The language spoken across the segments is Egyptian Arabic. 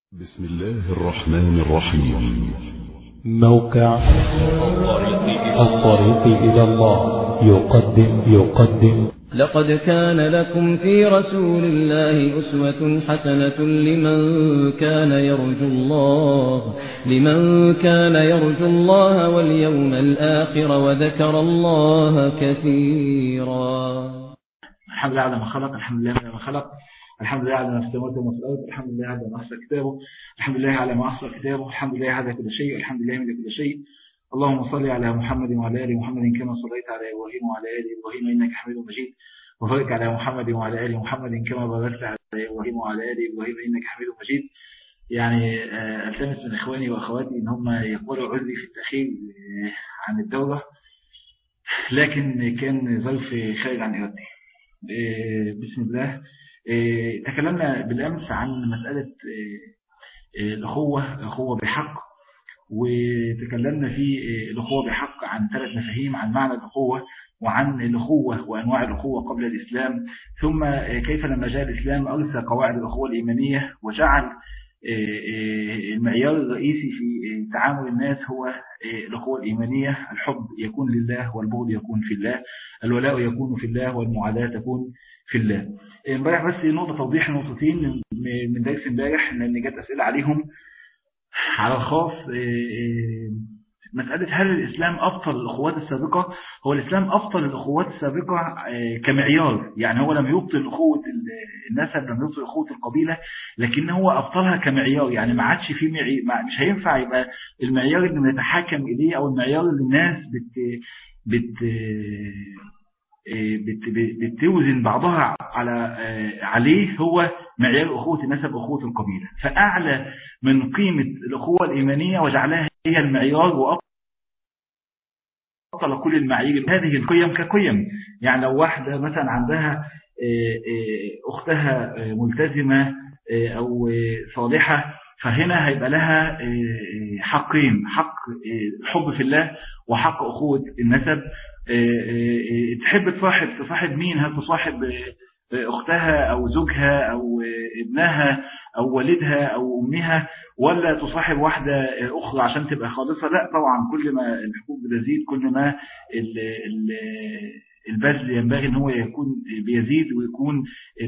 بسم الله الرحمن الرحيم موقع الطريق إلى الله يقدم يقدم لقد كان لكم في رسول الله أسوة حسنة لمن كان يرجو الله لمن كان يرجو الله واليوم الآخر وذكر الله كثيرا الحمد لله على ما خلق الحمد لله على ما خلق الحمد لله على ما في السماوات وما في الارض الحمد لله على ما احصى كتابه الحمد لله على ما احصى كتابه الحمد لله على كل شيء الحمد لله من كل شيء اللهم صل على محمد وعلى ال محمد كما صليت على ابراهيم وعلى ال ابراهيم انك حميد مجيد وبارك على محمد وعلى ال محمد كما باركت على ابراهيم وعلى ال ابراهيم انك حميد مجيد يعني التمس من اخواني واخواتي ان هم يقولوا عذري في التاخير عن الدوره لكن كان ظرف خارج عن ارادتي بسم الله تكلمنا بالأمس عن مسألة الأخوة الأخوة بحق وتكلمنا في الأخوة بحق عن ثلاث مفاهيم عن معنى الأخوة وعن الأخوة وأنواع الأخوة قبل الإسلام ثم كيف لما جاء الإسلام أرسى قواعد الأخوة الإيمانية وجعل المعيار الرئيسي في تعامل الناس هو الأخوة الإيمانية الحب يكون لله والبغض يكون في الله الولاء يكون في الله والمعاداة تكون في الله امبارح بس نقطة توضيح نقطتين من درس امبارح لأن جت أسئلة عليهم على الخاص مسألة هل الإسلام أبطل الأخوات السابقة هو الإسلام أبطل الأخوات السابقة كمعيار يعني هو لم يبطل أخوة النسب لم يبطل أخوة القبيلة لكن هو أبطلها كمعيار يعني ما عادش في معيار مش هينفع يبقى المعيار اللي بنتحكم إليه أو المعيار اللي الناس بت بت بتوزن بعضها على عليه هو معيار أخوة النسب أخوة القبيلة فأعلى من قيمة الأخوة الإيمانية وجعلها هي المعيار وأبطل كل المعايير هذه القيم كقيم يعني لو واحدة مثلا عندها أختها ملتزمة أو صالحة فهنا هيبقى لها حقين حق الحب في الله وحق أخوة النسب تحب تصاحب تصاحب مين هل تصاحب أختها أو زوجها أو ابنها أو والدها أو أمها ولا تصاحب واحدة أخرى عشان تبقى خالصة لا طبعا كل ما الحقوق بتزيد كل ما البذل ينبغي ان هو يكون بيزيد ويكون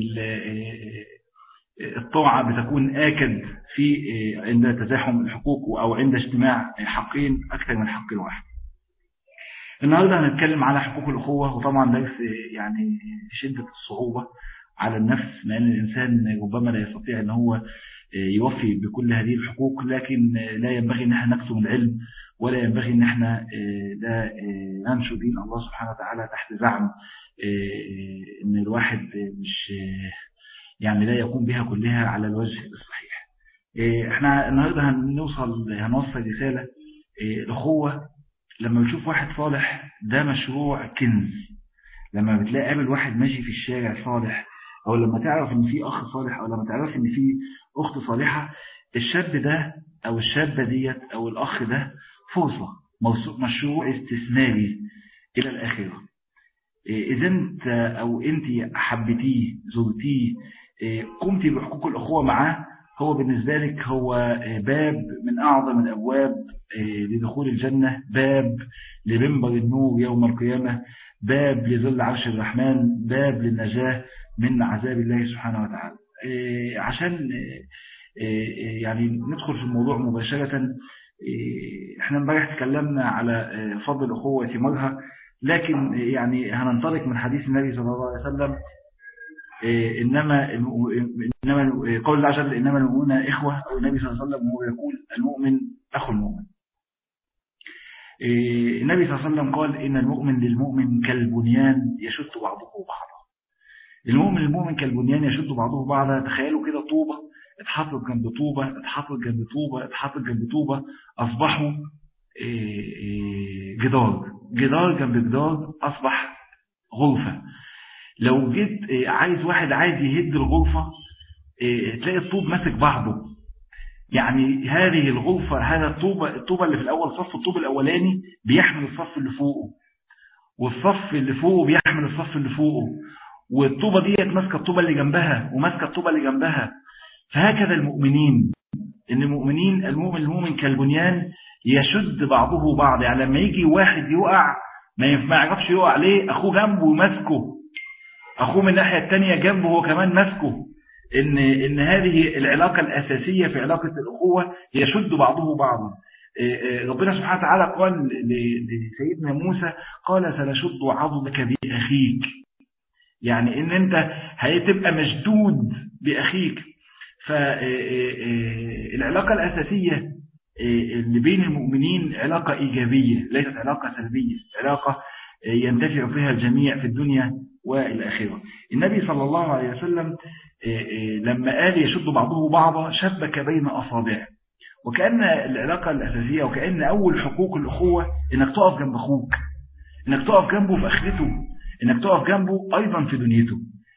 الطاعة بتكون آكد في عند تزاحم الحقوق أو عند اجتماع حقين أكثر من حق واحد النهاردة هنتكلم على حقوق الأخوة وطبعا درس يعني شدة الصعوبة على النفس لأن الإنسان ربما لا يستطيع أن هو يوفي بكل هذه الحقوق لكن لا ينبغي أن احنا نكتم العلم ولا ينبغي أن احنا لا ننشر دين الله سبحانه وتعالى تحت زعم أن الواحد مش يعني لا يقوم بها كلها على الوجه الصحيح احنا النهاردة هنوصل هنوصل رسالة الأخوة لما بتشوف واحد صالح ده مشروع كنز لما بتلاقي قابل واحد ماشي في الشارع صالح او لما تعرف ان في اخ صالح او لما تعرف ان في اخت صالحة الشاب ده او الشابة ديت او الاخ ده فرصة مشروع استثماري الى الاخرة اذا انت او انت حبتيه زرتيه قمتي بحقوق الاخوة معاه هو بالنسبة لك هو باب من أعظم الأبواب لدخول الجنة باب لمنبر النور يوم القيامة باب لظل عرش الرحمن باب للنجاة من عذاب الله سبحانه وتعالى عشان يعني ندخل في الموضوع مباشرة احنا امبارح تكلمنا على فضل الأخوة ثمارها لكن يعني هننطلق من حديث النبي صلى الله عليه وسلم إنما إنما قول الله عز وجل إنما المؤمنون إخوة أو النبي صلى الله عليه وسلم وهو يقول المؤمن أخو المؤمن النبي صلى الله عليه وسلم قال إن المؤمن للمؤمن كالبنيان يشد بعضه بعضا المؤمن للمؤمن كالبنيان يشد بعضه بعضا تخيلوا كده طوبة اتحطت جنب طوبة اتحطت جنب طوبة اتحطت جنب طوبة أصبحوا جدار جدار جنب جدار أصبح غرفة لو جيت عايز واحد عايز يهد الغرفة تلاقي الطوب ماسك بعضه يعني هذه الغرفة هذا الطوبة الطوبة اللي في الأول صف الطوب الأولاني بيحمل الصف اللي فوقه والصف اللي فوقه بيحمل الصف اللي فوقه والطوبة ديت ماسكة الطوبة اللي جنبها وماسكة الطوبة اللي جنبها فهكذا المؤمنين ان المؤمنين المؤمن المؤمن كالبنيان يشد بعضه بعض يعني لما يجي واحد يقع ما يعرفش يقع ليه اخوه جنبه ماسكه اخوه من الناحيه الثانيه جنبه هو كمان ماسكه ان ان هذه العلاقه الاساسيه في علاقه الاخوه يشد بعضه بعضا ربنا سبحانه وتعالى قال لسيدنا موسى قال سنشد عضدك باخيك يعني ان انت هتبقى مشدود باخيك فالعلاقه الاساسيه اللي بين المؤمنين علاقه ايجابيه ليست علاقه سلبيه علاقه ينتفع فيها الجميع في الدنيا والآخرة النبي صلى الله عليه وسلم لما قال يشد بعضه بعضا شبك بين أصابعه وكأن العلاقة الأساسية وكأن أول حقوق الأخوة إنك تقف جنب أخوك إنك تقف جنبه في آخرته إنك تقف جنبه أيضا في دنيته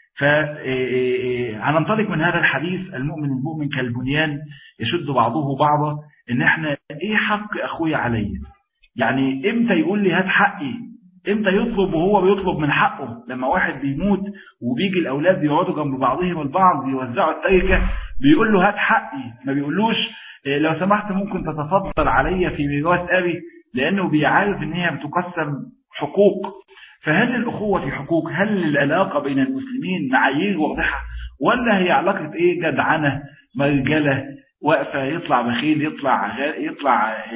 فهننطلق من هذا الحديث المؤمن المؤمن كالبنيان يشد بعضه بعضا إن إحنا إيه حق أخويا عليا يعني إمتى يقول لي هات حقي امتى يطلب وهو بيطلب من حقه لما واحد بيموت وبيجي الاولاد بيقعدوا جنب بعضهم البعض بيوزعوا التركه بيقول له هات حقي ما بيقولوش لو سمحت ممكن تتفضل عليا في ميراث ابي لانه بيعرف ان هي بتقسم حقوق فهل الاخوه في حقوق هل العلاقه بين المسلمين معايير واضحه ولا هي علاقه ايه جدعنه مرجله واقفه يطلع بخيل يطلع يطلع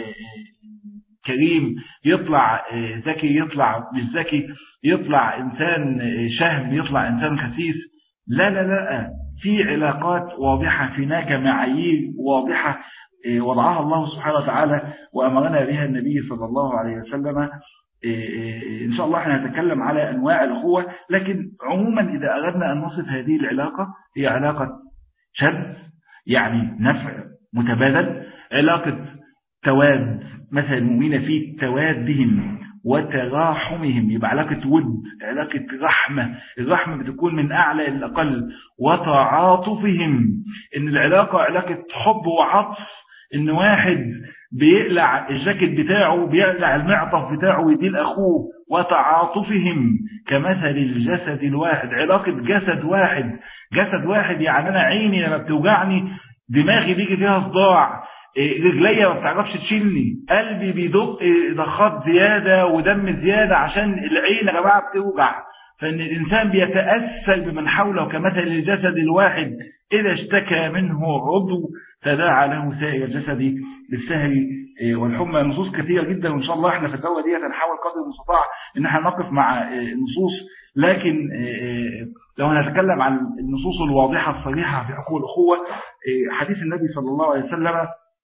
كريم يطلع ذكي يطلع مش ذكي يطلع إنسان شهم يطلع إنسان خسيس لا لا لا في علاقات واضحة هناك معايير واضحة وضعها الله سبحانه وتعالى وأمرنا بها النبي صلى الله عليه وسلم إن شاء الله احنا نتكلم على أنواع الأخوة لكن عموما إذا أردنا أن نصف هذه العلاقة هي علاقة شد يعني نفع متبادل علاقة تواد مثلا المؤمنين في توادهم وتراحمهم يبقى علاقة ود علاقة رحمة الرحمة بتكون من أعلى إلى الأقل وتعاطفهم إن العلاقة علاقة حب وعطف إن واحد بيقلع الجاكيت بتاعه بيقلع المعطف بتاعه ويديه لأخوه وتعاطفهم كمثل الجسد الواحد علاقة جسد واحد جسد واحد يعني أنا عيني لما بتوجعني دماغي بيجي فيها صداع رجليا ما بتعرفش تشيلني قلبي بيدق ضخات زيادة ودم زيادة عشان العين يا جماعة بتوجع فإن الإنسان بيتأثر بمن حوله كمثل الجسد الواحد إذا اشتكى منه عضو تداعى له سائر الجسد بالسهر والحمى نصوص كثيرة جدا وإن شاء الله احنا في الدورة دي هنحاول قدر المستطاع إن احنا نقف مع النصوص لكن لو هنتكلم عن النصوص الواضحة الصريحة في حقوق الأخوة حديث النبي صلى الله عليه وسلم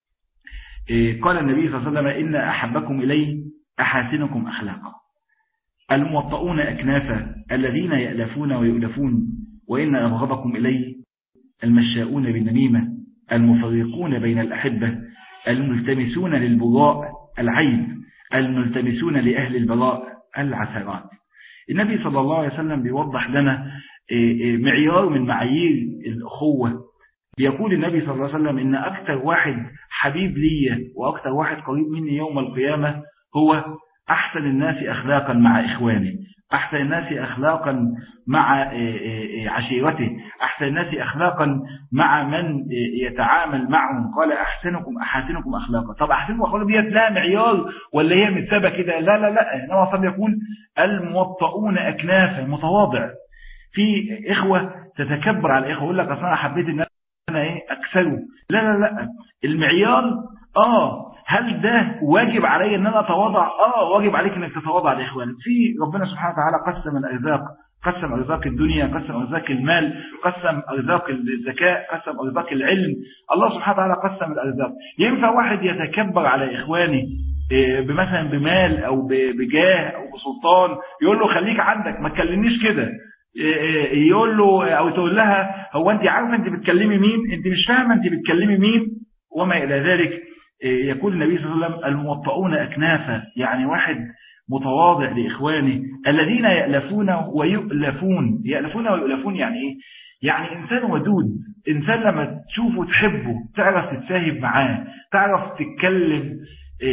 قال النبي صلى الله عليه وسلم إن أحبكم إلي أحاسنكم أخلاقا الموطؤون أكنافا الذين يألفون ويؤلفون وإن أبغضكم إلي المشاؤون بالنميمة المفرقون بين الأحبة الملتمسون للبراء العيب الملتمسون لأهل البراء العثرات النبي صلى الله عليه وسلم بيوضح لنا معيار من معايير الأخوة بيقول النبي صلى الله عليه وسلم إن أكثر واحد حبيب لي وأكثر واحد قريب مني يوم القيامة هو أحسن الناس أخلاقا مع إخوانه أحسن الناس أخلاقا مع عشيرته أحسن الناس أخلاقا مع من يتعامل معهم قال أحسنكم أحسنكم أخلاقا طب أحسنكم أخلاقا ديت لا معيار ولا هي متسابة كده لا لا لا إنما صلى يقول الموطؤون أكنافا متواضع في إخوة تتكبر على إخوة يقول لك أصلا أنا حبيت الناس أنا إيه أكسره لا لا لا المعيار آه هل ده واجب علي ان انا اتواضع اه واجب عليك انك تتواضع لاخوانك في ربنا سبحانه وتعالى قسم الارزاق قسم ارزاق الدنيا قسم ارزاق المال قسم ارزاق الذكاء قسم ارزاق العلم الله سبحانه وتعالى قسم الارزاق ينفع واحد يتكبر على اخوانه بمثلا بمال او بجاه او بسلطان يقول له خليك عندك ما تكلمنيش كده يقول له او تقول لها هو انت عارفه انت بتكلمي مين انت مش فاهمه انت بتكلمي مين وما الى ذلك يقول النبي صلى الله عليه وسلم الموطؤون أكنافا يعني واحد متواضع لإخوانه الذين يألفون ويؤلفون يألفون ويؤلفون يعني إيه؟ يعني إنسان ودود إنسان لما تشوفه تحبه تعرف تتفاهم معاه تعرف تتكلم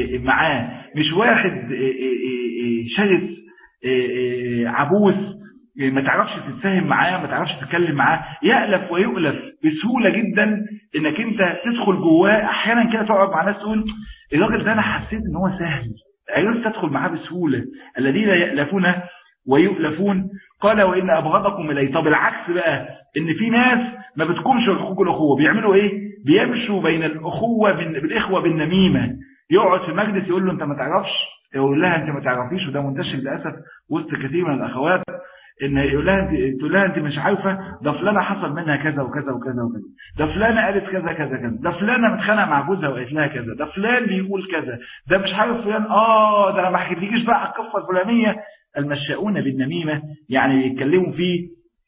معاه مش واحد شرس عبوس ما تعرفش تتفاهم معاه ما تعرفش تتكلم معاه يألف ويؤلف بسهولة جدا انك انت تدخل جواه احيانا كده تقعد مع ناس تقول الراجل ده انا حسيت ان هو سهل عرفت تدخل معاه بسهولة الذين يألفون ويؤلفون قال وإن أبغضكم إلي طب العكس بقى إن في ناس ما بتقومش حقوق الأخوة بيعملوا إيه بيمشوا بين الأخوة بالإخوة بالنميمة يقعد في مجلس يقول له أنت ما تعرفش يقول لها أنت ما تعرفيش وده منتشر للأسف وسط كثير من الأخوات ان يقول لها انت تقول لها انت مش عارفه ده فلانه حصل منها كذا وكذا وكذا وكذا ده فلانه قالت كذا كذا كذا ده فلانه متخانقه مع جوزها وقالت لها كذا ده فلان بيقول كذا ده مش عارف فلان اه ده انا ما حكيتليش بقى على القصه الفلانيه المشاؤون بالنميمه يعني بيتكلموا في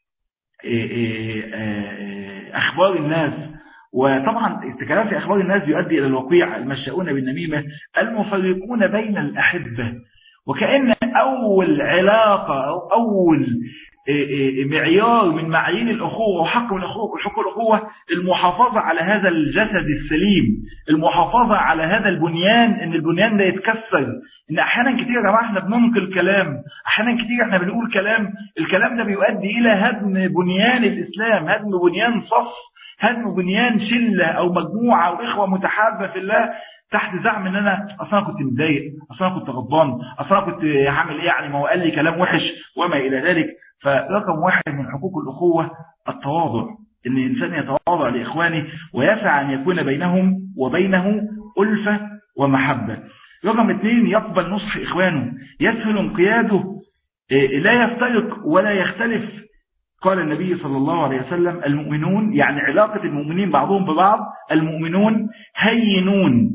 اخبار الناس وطبعا الكلام في اخبار الناس يؤدي الى الوقيع المشاؤون بالنميمه المفرقون بين الاحبه وكأن أول علاقة أو أول معيار من معايير الأخوة وحق من الأخوة وحق الأخوة المحافظة على هذا الجسد السليم المحافظة على هذا البنيان إن البنيان ده يتكسر إن أحيانا كتير يا جماعة إحنا بننقل كلام أحيانا كتير إحنا بنقول كلام الكلام ده بيؤدي إلى هدم بنيان الإسلام هدم بنيان صف هدم بنيان شلة أو مجموعة أو إخوة متحابة في الله تحت زعم ان انا اصلا كنت متضايق اصلا كنت غضبان اصلا كنت هعمل ايه يعني ما هو قال لي كلام وحش وما الى ذلك فرقم واحد من حقوق الاخوه التواضع ان الانسان يتواضع لاخوانه ويسعى ان يكون بينهم وبينه الفه ومحبه رقم اثنين يقبل نصح اخوانه يسهل انقياده لا يفترق ولا يختلف قال النبي صلى الله عليه وسلم المؤمنون يعني علاقة المؤمنين بعضهم ببعض المؤمنون هينون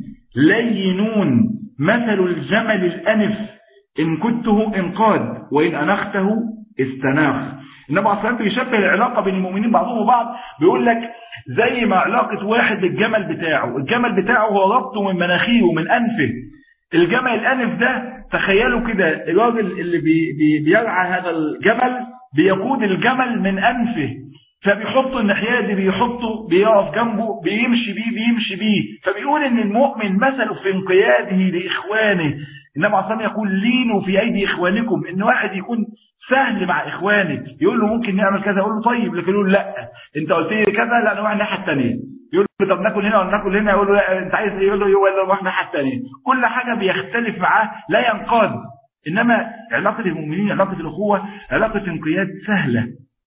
لينون مثل الجمل الأنف إن كنته انقاد وإن أنخته استناخ النبي عليه الصلاة بيشبه العلاقة بين المؤمنين بعضهم وبعض بيقول لك زي ما علاقة واحد بالجمل بتاعه الجمل بتاعه هو ربطه من مناخيره ومن أنفه الجمل الأنف ده تخيلوا كده الراجل اللي بي بي بيرعى هذا الجمل بيقود الجمل من أنفه فبيحط الناحية دي بيحطه بيقف جنبه بيمشي بيه بيمشي بيه فبيقول ان المؤمن مثله في انقياده لإخوانه إنما عصام يقول لينوا في أيدي إخوانكم إن واحد يكون سهل مع إخوانه يقول له ممكن نعمل كذا يقول له طيب لكن يقول لا أنت قلت لي كذا لا نروح الناحية الثانية يقول له طب ناكل هنا ولا ناكل هنا يقول له لا أنت عايز يقول له ولا نروح الناحية الثانية كل حاجة بيختلف معاه لا ينقاد إنما علاقة المؤمنين علاقة الأخوة علاقة انقياد سهلة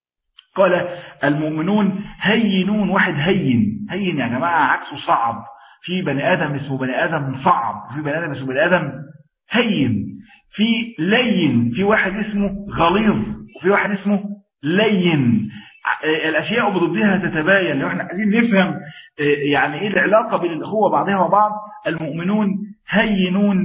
قال المؤمنون هينون واحد هين هين يا جماعة عكسه صعب في بني آدم اسمه بني آدم صعب في بني آدم اسمه بني آدم هين في لين في واحد اسمه غليظ وفي واحد اسمه لين الأشياء بضدها تتباين لو احنا عايزين نفهم يعني ايه العلاقة بين الأخوة بعضها وبعض المؤمنون هينون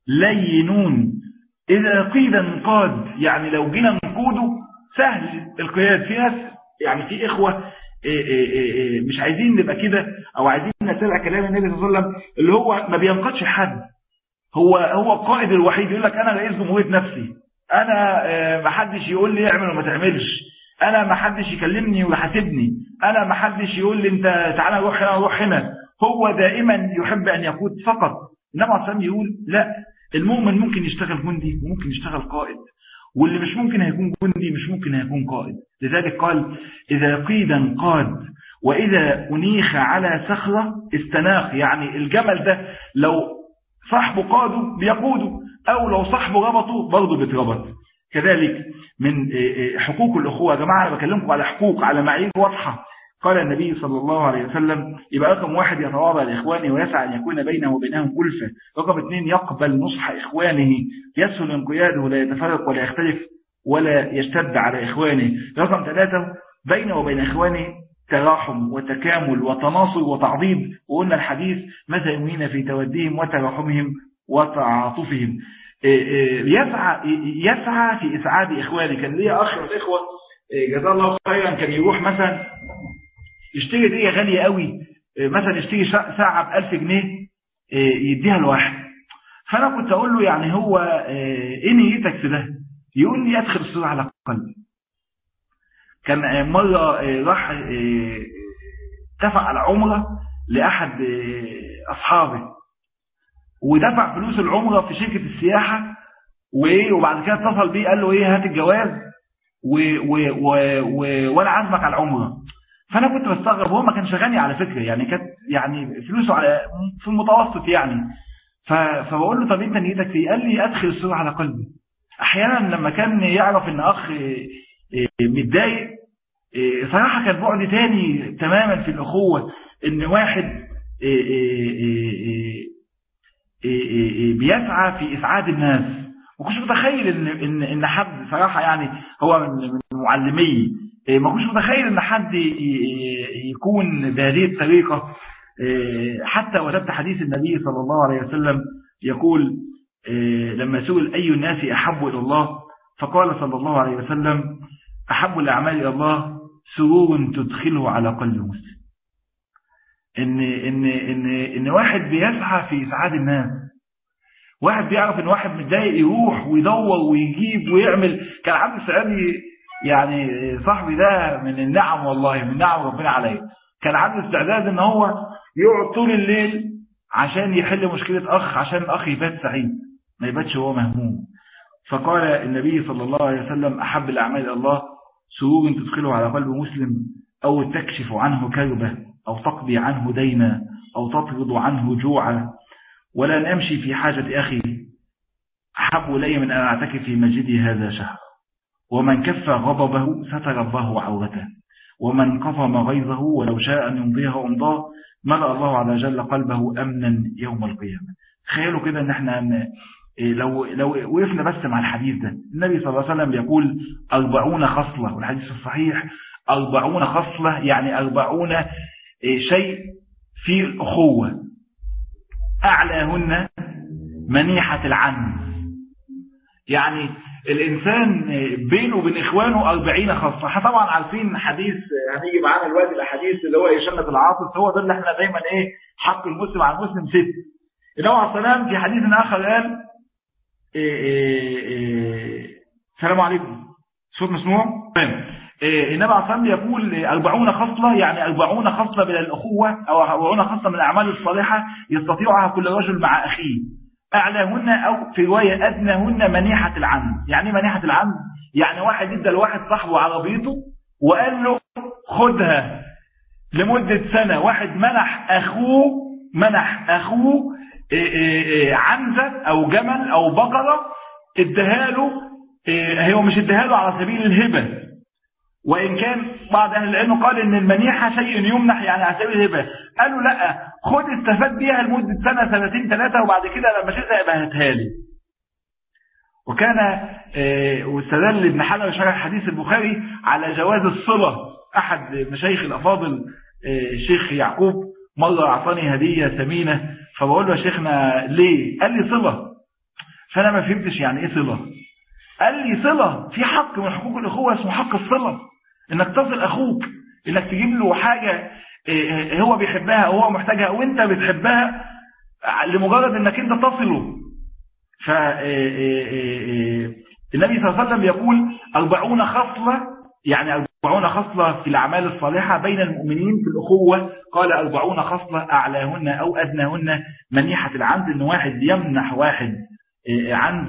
لينون إذا قيد انقاد يعني لو جينا نقوده سهل القياد في ناس يعني في إخوة إيه إيه إيه مش عايزين نبقى كده أو عايزين نتبع كلام النبي صلى الله عليه وسلم اللي هو ما بينقدش حد هو هو القائد الوحيد يقول لك أنا رئيس جمهورية نفسي أنا ما حدش يقول لي اعمل وما تعملش أنا ما حدش يكلمني ويحاسبني أنا ما حدش يقول لي أنت تعالى نروح هنا نروح هنا هو دائما يحب أن يقود فقط النبي عليه الصلاة يقول لا المؤمن ممكن يشتغل جندي وممكن يشتغل قائد واللي مش ممكن هيكون جندي مش ممكن هيكون قائد لذلك قال إذا قيدا قاد وإذا أنيخ على صخرة استناخ يعني الجمل ده لو صاحبه قاده بيقوده أو لو صاحبه ربطه برضه بيتربط كذلك من حقوق الأخوة يا جماعة أنا بكلمكم على حقوق على معايير واضحة قال النبي صلى الله عليه وسلم يبقى رقم واحد يتواضع لإخوانه ويسعى أن يكون بينه وبينهم ألفة رقم اثنين يقبل نصح إخوانه يسهل انقياده لا يتفرق ولا يختلف ولا يشتد على إخوانه رقم ثلاثة بينه وبين إخوانه تراحم وتكامل وتناصر وتعضيد وقلنا الحديث مثل المؤمنين في توديهم وتراحمهم وتعاطفهم يسعى يسعى في إسعاد إخوانه كان ليه أخ من الإخوة جزاه الله خيرا كان يروح مثلا يشتري دقيقة غالية قوي مثلا يشتري ساعة بألف جنيه يديها لواحد فأنا كنت أقول له يعني هو إيه نيتك في ده يقول لي أدخل السرعة على قلبي كان مرة راح اتفق على عمرة لأحد أصحابه ودفع فلوس العمرة في شركة السياحة وبعد كده اتصل بيه قال له ايه هات الجواز و و و و وانا عازمك على العمره فانا كنت بستغرب هو ما كانش غني على فكره يعني كانت يعني فلوسه على في المتوسط يعني فبقول له طب انت نيتك ايه قال لي ادخل السرور على قلبي احيانا لما كان يعرف ان اخ متضايق صراحه كان بعد تاني تماما في الاخوه ان واحد بيسعى في اسعاد الناس ما كنتش متخيل ان ان ان حد صراحه يعني هو من معلمي ما كنتش متخيل ان حد يكون بهذه الطريقه حتى وجدت حديث النبي صلى الله عليه وسلم يقول لما سئل اي الناس احب الى الله فقال صلى الله عليه وسلم احب الاعمال الى الله سرور تدخله على قلب مسلم ان ان ان ان واحد بيسعى في اسعاد الناس واحد بيعرف ان واحد متضايق يروح ويدور ويجيب ويعمل كان عبد السعادي يعني صاحبي ده من النعم والله من نعم ربنا عليه كان عنده استعداد ان هو يقعد طول الليل عشان يحل مشكلة اخ عشان الاخ يبات سعيد ما يباتش هو مهموم فقال النبي صلى الله عليه وسلم احب الاعمال الى الله سرور تدخله على قلب مسلم او تكشف عنه كربه او تقضي عنه دينا او تطرد عنه جوعا ولا نمشي في حاجة أخي أحب إلي من أن أعتكف في مسجدي هذا شهر ومن كف غضبه ستر الله عورته ومن قضم غيظه ولو شاء أن يمضيها أمضاه ملأ الله على جل قلبه أمنا يوم القيامة تخيلوا كده ان احنا لو لو وقفنا بس مع الحديث ده النبي صلى الله عليه وسلم يقول أربعون خصلة والحديث الصحيح أربعون خصلة يعني أربعون شيء في الأخوة أعلاهن منيحة العنز يعني الإنسان بينه وبين إخوانه أربعين خاصة طبعا عارفين حديث هنيجي معانا الوقت الحديث اللي هو شمة العاطف هو ده اللي احنا دايما ايه حق المسلم على المسلم ست النبي عليه السلام في حديث آخر قال إيه إيه إيه السلام عليكم صوت مسموع تمام النبي عليه الصلاة يقول أربعون خصلة يعني أربعون خصلة من الأخوة أو أربعون خصلة من الأعمال الصالحة يستطيعها كل رجل مع أخيه أعلاهن أو في رواية أدناهن منيحة العم يعني منيحة العم يعني واحد ادى لواحد صاحبه عربيته وقال له خدها لمدة سنة واحد منح أخوه منح أخوه عنزة أو جمل أو بقرة اداها له هو مش اداها له على سبيل الهبة وإن كان بعض أهل العلم قال إن المنيحة شيء يمنح يعني على سبيل الهبة قالوا لا خد استفاد بيها لمدة سنة سنتين ثلاثة وبعد كده لما تزهق يبقى هاتها لي وكان واستدل ابن حجر شرح حديث البخاري على جواز الصلة أحد مشايخ الأفاضل الشيخ يعقوب مرة أعطاني هدية ثمينة فبقول له يا شيخنا ليه قال لي صلة فأنا ما فهمتش يعني إيه صلة قال لي صلة في حق من حقوق الأخوة اسمه حق الصلة انك تصل أخوك انك تجيب له حاجة هو بيحبها أو هو محتاجها وانت بتحبها لمجرد انك انت تصله ف النبي صلى الله عليه وسلم يقول أربعون خصلة يعني أربعون خصلة في الأعمال الصالحة بين المؤمنين في الأخوة قال أربعون خصلة أعلاهن أو أدناهن منيحة العنز إن واحد يمنح واحد عنز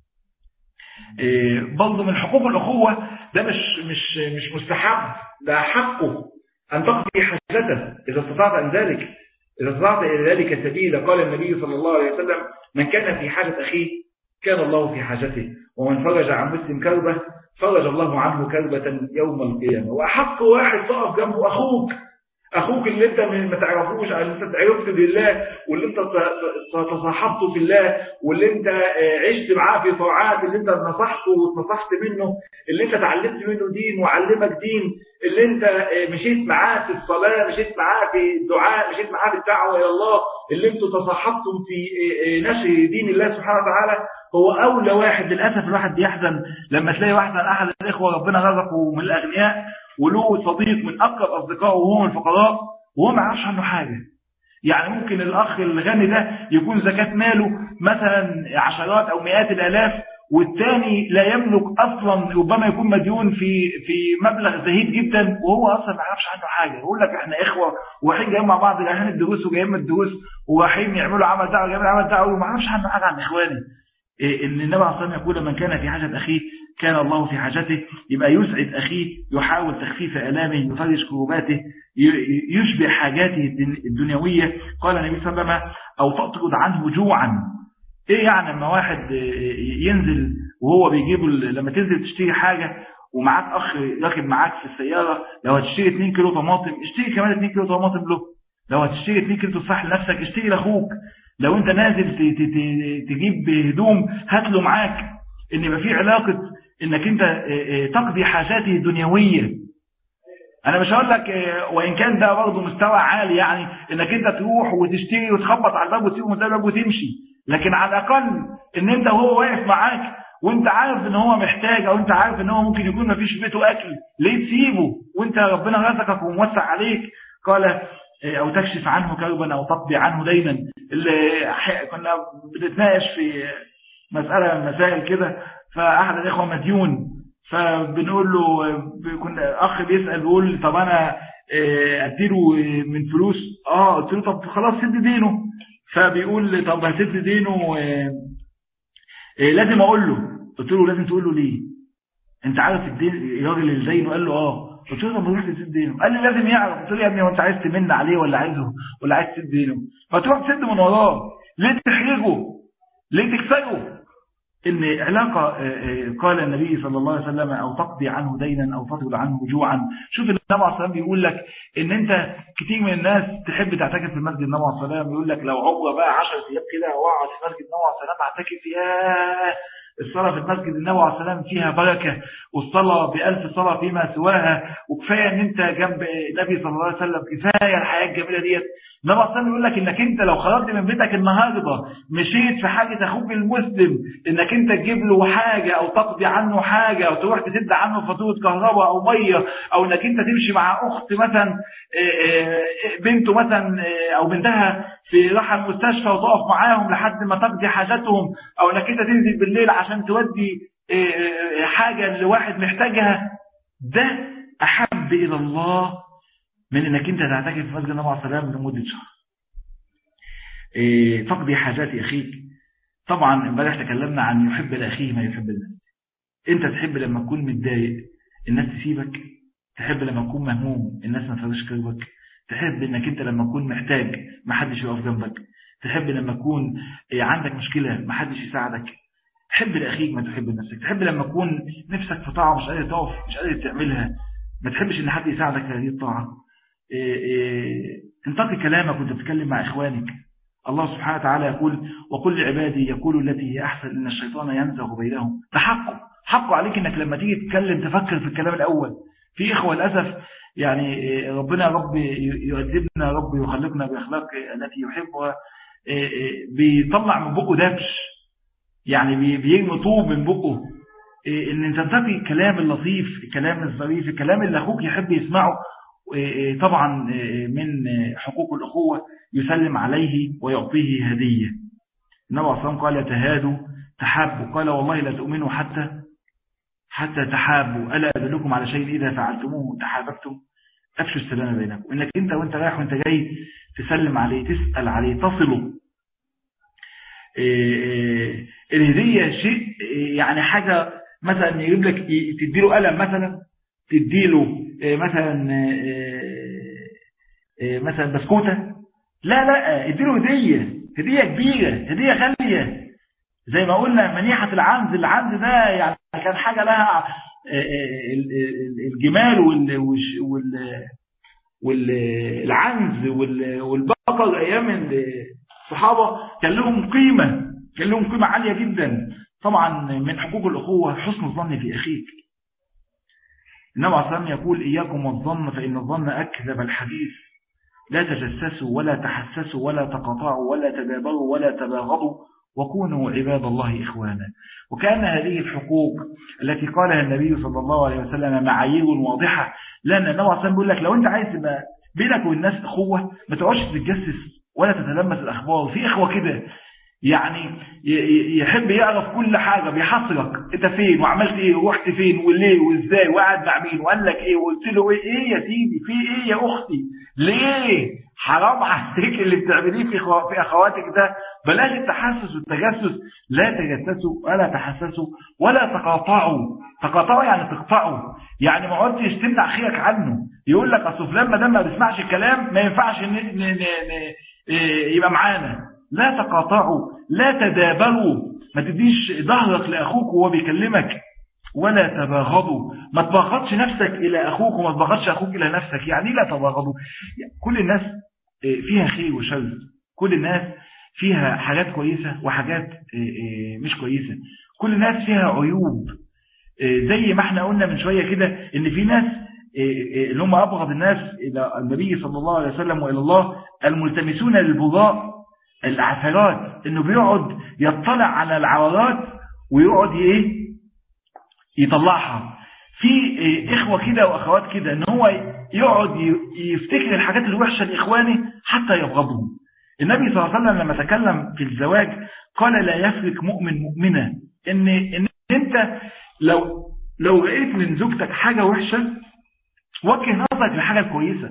برضه من حقوق الأخوة ده مش مش مش مستحب ده حقه أن تقضي حاجته إذا استطعت أن ذلك إذا استطعت إلى ذلك سبيلا قال النبي صلى الله عليه وسلم من كان في حاجة أخيه كان الله في حاجته ومن فرج عن مسلم كربة فرج الله عنه كربة يوم القيامة وأحق واحد تقف جنبه أخوك أخوك اللي أنت ما تعرفوش اللي أنت تعرفت بالله واللي أنت تصاحبته في الله واللي أنت عشت معاه في طاعات اللي أنت نصحته واتنصحت منه اللي أنت تعلمت منه دين وعلمك دين اللي أنت مشيت معاه في الصلاة مشيت معاه في الدعاء مشيت معاه في الدعوة إلى الله اللي أنتوا تصاحبتم في نشر دين الله سبحانه وتعالى هو أولى واحد للأسف الواحد بيحزن لما تلاقي واحد من أحد الإخوة ربنا رزقه من الأغنياء وله صديق من أقرب أصدقائه وهو من الفقراء وهو ما يعرفش عنه حاجة يعني ممكن الأخ الغني ده يكون زكاة ماله مثلا عشرات أو مئات الآلاف والتاني لا يملك أصلا ربما يكون مديون في في مبلغ زهيد جدا وهو أصلا ما يعرفش عنه حاجة يقول لك احنا إخوة ورايحين جايين مع بعض رايحين الدروس وجايين من الدروس ورايحين يعملوا عمل دعوة جايين عمل دعوة وما يعرفش عنه حاجة عن إخواني ان النبي عليه الصلاه يقول من كان في حاجه اخيه كان الله في حاجته يبقى يسعد أخيه يحاول تخفيف ألامه يفرج كروباته يشبع حاجاته الدنيوية قال النبي صلى الله عليه وسلم أو تطرد عنه جوعا ايه يعني لما واحد ينزل وهو بيجيب لما تنزل تشتري حاجة ومعاك اخ راكب معاك في السيارة لو هتشتري 2 كيلو طماطم اشتري كمان 2 كيلو طماطم له لو هتشتري 2 كيلو تفاح لنفسك اشتري لاخوك لو انت نازل تجيب هدوم هات له معاك ان يبقى في علاقة انك انت تقضي حاجاته الدنيوية انا مش هقول لك وان كان ده برضه مستوى عالي يعني انك انت تروح وتشتري وتخبط على الباب وتسيبه من الباب وتمشي لكن على الاقل ان انت وهو واقف معاك وانت عارف ان هو محتاج او انت عارف ان هو ممكن يكون ما فيش بيته اكل ليه تسيبه وانت ربنا رزقك وموسع عليك قال او تكشف عنه كربا او تقضي عنه دينا اللي كنا بنتناقش في مسألة من المسائل كده فاحد الاخوة مديون فبنقول له كنا اخ بيسأل بيقول طب انا اديله من فلوس اه قلت له طب خلاص سد دينه فبيقول طب هسد دينه لازم اقول له قلت له لازم تقول له ليه انت عارف الدين الراجل اللي دينه قال له اه قلت له طب روح تسد دينه قال لي لازم يعرف قلت له يا ابني هو انت عايز تمن عليه ولا عايزه ولا عايز تسد دينه فتروح تسد من وراه ليه تحرجه ليه تكسره ان علاقة قال النبي صلى الله عليه وسلم او تقضي عنه دينا او تطول عنه جوعا شوف النبي عليه الصلاه والسلام بيقول لك ان انت كتير من الناس تحب تعتكف في مسجد النبي عليه الصلاه والسلام يقول لك لو عمره بقى 10 ايام كده واقعد في مسجد النبي عليه الصلاه والسلام اعتكف ياه الصلاة في المسجد النبي عليه السلام فيها بركة والصلاة بألف صلاة فيما سواها وكفاية ان انت جنب النبي صلى الله عليه وسلم كفاية الحياة الجميلة ديت النبي عليه السلام يقول لك انك انت لو خرجت من بيتك النهاردة مشيت في حاجة اخوك المسلم انك انت تجيب له حاجة او تقضي عنه حاجة او تروح تسد عنه فاتورة كهرباء او مية او انك انت تمشي مع اخت مثلا بنته مثلا او بنتها في راحة المستشفى وتقف معاهم لحد ما تقضي حاجاتهم او انك انت تنزل بالليل عشان تودي حاجة لواحد محتاجها ده احب الى الله من انك انت تعتكف في مسجد النبي عليه السلام لمدة شهر تقضي حاجات اخيك طبعا امبارح تكلمنا عن يحب لاخيه ما يحب لنفسه انت تحب لما تكون متضايق الناس تسيبك تحب لما تكون مهموم الناس ما تفرش كربك تحب انك انت لما تكون محتاج ما حدش يقف جنبك تحب لما تكون عندك مشكلة ما حدش يساعدك حب لاخيك ما تحب لنفسك تحب لما تكون نفسك في طاعة مش قادر تقف مش قادر تعملها ما تحبش ان حد يساعدك في هذه الطاعة انتقي كلامك وانت بتتكلم مع اخوانك الله سبحانه وتعالى يقول وكل عبادي يقول التي هي احسن ان الشيطان ينزغ بينهم ده حقه حقه عليك انك لما تيجي تتكلم تفكر في الكلام الاول في اخوه للاسف يعني ربنا رب يؤدبنا رب يخلقنا باخلاق التي يحبها بيطلع من بقه دبش يعني بيرمي طوب من بقه ان انت تنتقي الكلام اللطيف الكلام الظريف الكلام اللي اخوك يحب يسمعه طبعا من حقوق الأخوة يسلم عليه ويعطيه هدية النبي عليه الصلاة قال تهادوا تحابوا قال والله لا تؤمنوا حتى حتى تحابوا ألا أدلكم على شيء إذا فعلتموه تحاببتم أفشوا السلام بينكم إنك أنت وأنت رايح وأنت جاي تسلم عليه تسأل عليه تصله الهدية شيء يعني حاجة مثلا يجيب لك تديله قلم مثلا تديله مثلا مثلا بسكوتة لا لا اديله هدية هدية كبيرة هدية غالية زي ما قلنا منيحة العنز العنز ده يعني كان حاجة لها الجمال والعنز والبقر ايام الصحابة كان لهم قيمة كان لهم قيمة عالية جدا طبعا من حقوق الأخوة حسن الظن في أخيك النبي عليه الصلاة يقول إياكم والظن فإن الظن أكذب الحديث لا تجسسوا ولا تحسسوا ولا تقطعوا ولا تدابروا ولا تباغضوا وكونوا عباد الله إخوانا وكان هذه الحقوق التي قالها النبي صلى الله عليه وسلم معايير واضحة لأن النبي عليه الصلاة بيقول لك لو أنت عايز تبقى بينك والناس أخوة ما تقعدش تتجسس ولا تتلمس الأخبار في إخوة كده يعني يحب يعرف كل حاجة بيحصلك انت فين وعملت ايه ورحت فين وليه وازاي وقعد مع مين وقال لك ايه وقلت له ايه ايه يا سيدي في ايه يا اختي ليه حرام عليك اللي بتعمليه في في اخواتك ده بلاش التحسس والتجسس لا تجسسوا ولا تحسسوا ولا تقاطعوا تقاطعوا يعني تقطعوا يعني ما عدتش تمنع اخيك عنه يقول لك اصل فلان ما دام ما بيسمعش الكلام ما ينفعش ن... ن... ن... ن... يبقى معانا لا تقاطعوا لا تدابروا ما تديش ظهرك لاخوك وهو بيكلمك ولا تباغضوا ما تباغضش نفسك إلى أخوك وما تباغضش أخوك إلى نفسك يعني لا تباغضوا كل الناس فيها خير وشر كل الناس فيها حاجات كويسة وحاجات مش كويسة كل الناس فيها عيوب زي ما احنا قلنا من شوية كده ان في ناس اللي هم أبغض الناس إلى النبي صلى الله عليه وسلم وإلى الله الملتمسون للبغاء العثرات انه بيقعد يطلع على العورات ويقعد ايه يطلعها في إخوة كده وأخوات كده إن هو يقعد يفتكر الحاجات الوحشة لإخوانه حتى يبغضهم النبي صلى الله عليه وسلم لما تكلم في الزواج قال لا يفرق مؤمن مؤمنة إن, إن أنت لو لو لقيت من زوجتك حاجة وحشة وجه نظرك لحاجة كويسة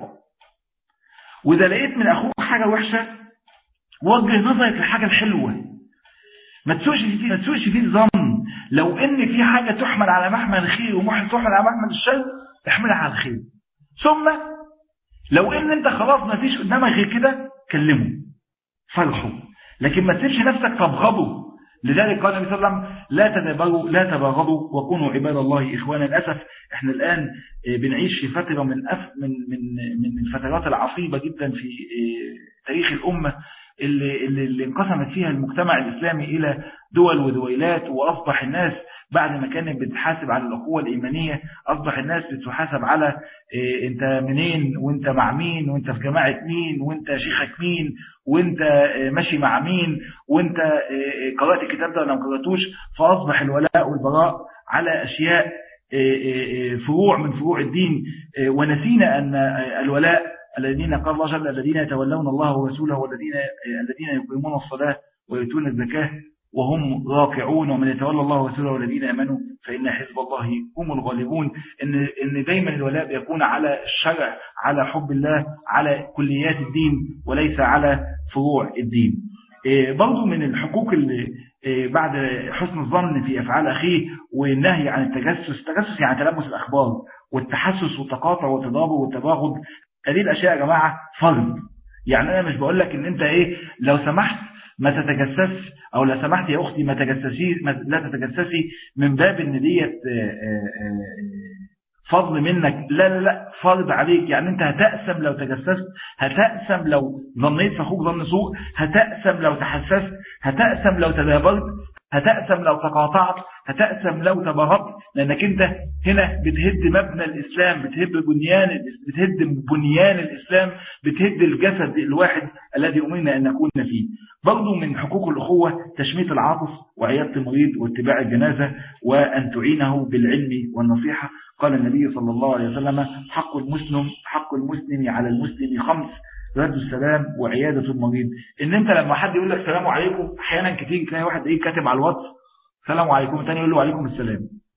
وإذا لقيت من أخوك حاجة وحشة وجه نظرك لحاجة الحلوة ما تسوش فيه ما تسوش فيه ظن لو ان في حاجة تحمل على محمل الخير وتحمل على محمل الشر احملها على الخير ثم لو ان انت خلاص ما فيش قدامك غير كده كلمه فرحه لكن ما تسيبش نفسك تبغضه لذلك قال النبي صلى الله عليه وسلم لا تتباغضوا لا تباغضوا وكونوا عباد الله اخوانا للاسف احنا الان بنعيش في فتره من أف من من من الفترات العصيبه جدا في تاريخ الامه اللي, اللي انقسمت فيها المجتمع الإسلامي إلى دول ودويلات وأصبح الناس بعد ما كانت بتحاسب على الأخوة الإيمانية أصبح الناس بتحاسب على إيه أنت منين وأنت مع مين وأنت في جماعة مين وأنت شيخك مين وأنت إيه ماشي مع مين وأنت إيه قرأت الكتاب ده ولا ما قرأتوش فأصبح الولاء والبراء على أشياء فروع من فروع الدين ونسينا أن الولاء الذين قال الله جل الذين يتولون الله ورسوله والذين الذين يقيمون الصلاة ويؤتون الزكاة وهم راكعون ومن يتولى الله ورسوله والذين امنوا فإن حزب الله هم الغالبون إن, إن دايما الولاء بيكون على الشرع على حب الله على كليات الدين وليس على فروع الدين برضو من الحقوق اللي بعد حسن الظن في أفعال أخيه والنهي عن التجسس التجسس يعني تلمس الأخبار والتحسس والتقاطع والتضابط والتباغض هذه الأشياء يا جماعة فرض يعني أنا مش بقول لك إن أنت إيه لو سمحت ما تتجسس أو لو سمحت يا أختي ما تجسسي ما لا تتجسسي من باب إن ديت فضل منك لا لا لا فرض عليك يعني أنت هتأسم لو تجسست هتأسم لو ظنيت في أخوك ظن سوء هتأسم لو تحسست هتأسم لو تدابرت هتأسم لو تقاطعت هتأسم لو تبغضت لأنك أنت هنا بتهد مبنى الإسلام بتهد بنيان بتهد بنيان الإسلام بتهد الجسد الواحد الذي أمرنا أن نكون فيه برضو من حقوق الأخوة تشميت العاطف وعيادة المريض واتباع الجنازة وأن تعينه بالعلم والنصيحة قال النبي صلى الله عليه وسلم حق المسلم حق المسلم على المسلم خمس رد السلام وعيادة المريض ان انت لما حد يقول لك سلام عليكم احيانا كتير تلاقي واحد ايه كاتب على الواتس سلام عليكم الثاني يقول له وعليكم السلام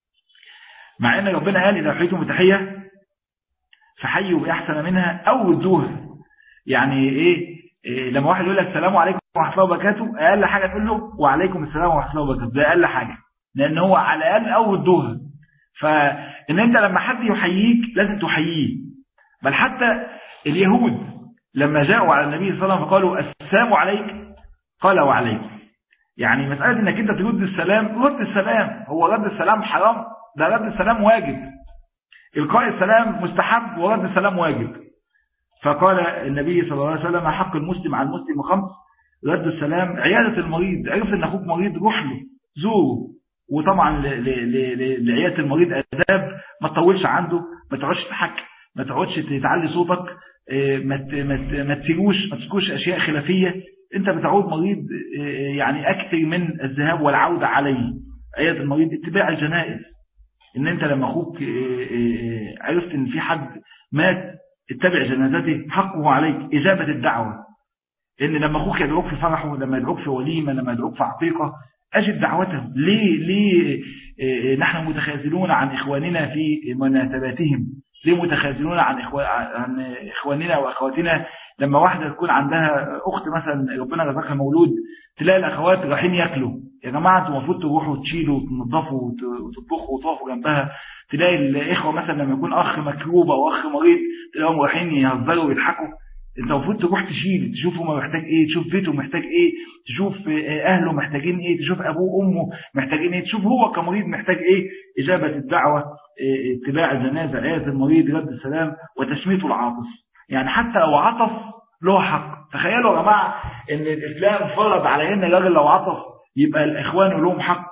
مع ان ربنا قال اذا حييتم بتحيه فحيوا باحسن منها او ردوها يعني ايه, إيه لما واحد يقول لك سلام عليكم ورحمه الله وبركاته اقل حاجه تقول له وعليكم السلام ورحمه الله وبركاته ده اقل حاجه لان هو على الاقل او ردوها فان انت لما حد يحييك لازم تحييه بل حتى اليهود لما جاءوا على النبي صلى الله عليه وسلم فقالوا السلام عليك قال وعليك يعني مسألة انك انت ترد السلام رد السلام هو رد السلام حرام ده رد السلام واجب إلقاء السلام مستحب ورد السلام واجب فقال النبي صلى الله عليه وسلم حق المسلم على المسلم خمس رد السلام عيادة المريض عرف ان اخوك مريض روح له زوره وطبعا لعيادة المريض أداب ما تطولش عنده ما تقعدش تحكي ما تقعدش تعلي صوتك ما ما تسيبوش ما تسكوش اشياء خلافيه انت بتعود مريض يعني اكثر من الذهاب والعوده عليه عياده المريض اتباع الجنائز ان انت لما اخوك عرفت ان في حد مات اتبع جنازته حقه عليك اجابه الدعوه ان لما اخوك يدعوك في فرحه لما يدعوك في وليمه لما يدعوك في عقيقه اجب دعوته ليه ليه نحن متخاذلون عن اخواننا في مناسباتهم ليه متخاذلون عن, إخوان عن إخواننا وأخواتنا لما واحدة تكون عندها أخت مثلا ربنا رزقها مولود تلاقي الأخوات رايحين ياكلوا يا جماعة انتوا المفروض تروحوا تشيلوا وتنظفوا وتطبخوا وتقفوا جنبها تلاقي الإخوة مثلا لما يكون أخ مكروب أو أخ مريض تلاقيهم رايحين يهزروا ويضحكوا انت المفروض تروح تشيل تشوف هو محتاج ايه تشوف بيته محتاج ايه تشوف اهله محتاجين ايه تشوف ابوه وامه محتاجين ايه تشوف هو كمريض محتاج ايه اجابة الدعوة اتباع الجنازة عيادة المريض رد السلام وتشميته العاطس يعني حتى لو عطف له حق تخيلوا يا جماعة ان الاسلام فرض على ان الراجل لو عطف يبقى الاخوان لهم حق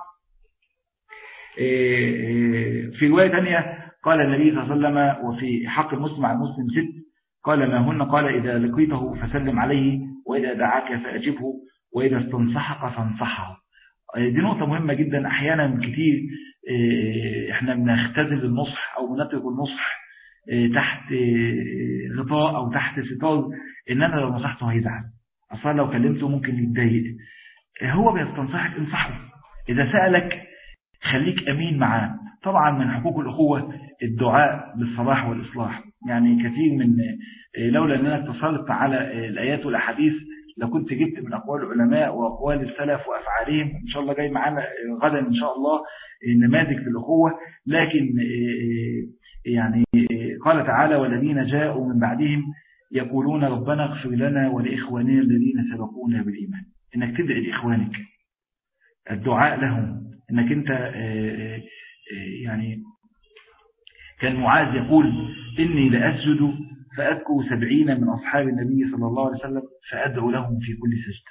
في رواية ثانيه قال النبي صلى الله عليه وسلم وفي حق المسلم على المسلم ست قال ما هن قال إذا لقيته فسلم عليه وإذا دعاك فأجبه وإذا استنصحك فانصحه دي نقطة مهمة جدا أحيانا كتير احنا بنختزل النصح أو بنترك النصح تحت غطاء أو تحت ستار إن أنا لو نصحته هيزعل أصلا لو كلمته ممكن يتضايق هو بيستنصحك انصحه إذا سألك خليك أمين معاه طبعا من حقوق الأخوة الدعاء بالصلاح والإصلاح يعني كثير من لولا أن أنا اتصلت على الآيات والأحاديث لكنت جبت من أقوال العلماء وأقوال السلف وأفعالهم إن شاء الله جاي معانا غدا إن شاء الله نماذج للأخوة لكن يعني قال تعالى والذين جاءوا من بعدهم يقولون ربنا اغفر لنا ولإخواننا الذين سبقونا بالإيمان إنك تدعي لإخوانك الدعاء لهم إنك أنت يعني كان معاذ يقول إني لأسجد فأذكر سبعين من أصحاب النبي صلى الله عليه وسلم فأدعو لهم في كل سجدة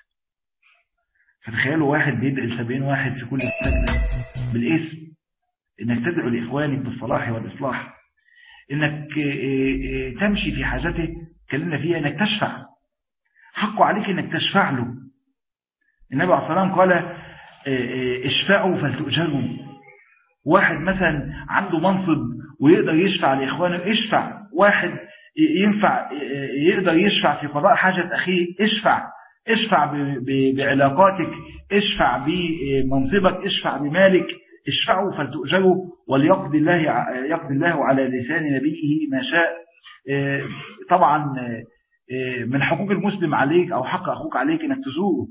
فتخيلوا واحد بيدعي لسبعين واحد في كل سجدة بالاسم إنك تدعو لإخوانك بالصلاح والإصلاح إنك تمشي في حاجته كلمنا فيها إنك تشفع حقه عليك إنك تشفع له النبي عليه الصلاة والسلام قال اشفعوا فلتؤجروا واحد مثلا عنده منصب ويقدر يشفع لإخوانه اشفع واحد ينفع يقدر يشفع في قضاء حاجة أخيه اشفع اشفع بعلاقاتك اشفع بمنصبك اشفع بمالك اشفعوا فلتؤجروا وليقضي الله يقضي الله على لسان نبيه ما شاء طبعا من حقوق المسلم عليك أو حق أخوك عليك إنك تزوره